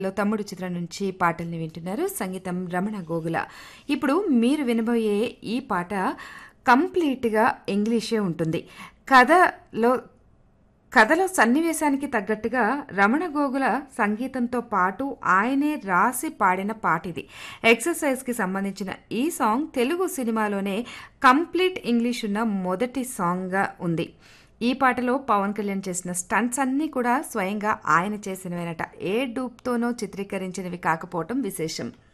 లో తమ్ముడు చిత్రం నుంచి పాటల్ని వింటున్నారు సంగీతం రమణ గోగుల ఇప్పుడు మీరు వినబోయే ఈ పాట కంప్లీట్గా ఇంగ్లీషే ఉంటుంది కథలో కథలో సన్నివేశానికి తగ్గట్టుగా రమణ గోగుల సంగీతంతో పాటు ఆయనే రాసి పాడిన పాట ఇది ఎక్సర్సైజ్కి సంబంధించిన ఈ సాంగ్ తెలుగు సినిమాలోనే కంప్లీట్ ఇంగ్లీష్ ఉన్న మొదటి సాంగ్గా ఉంది ఈ పాటలో పవన్ కళ్యాణ్ చేసిన స్టంట్స్ అన్నీ కూడా స్వయంగా ఆయన చేసినవేనట ఏ డూప్తోనో చిత్రీకరించినవి కాకపోవటం విశేషం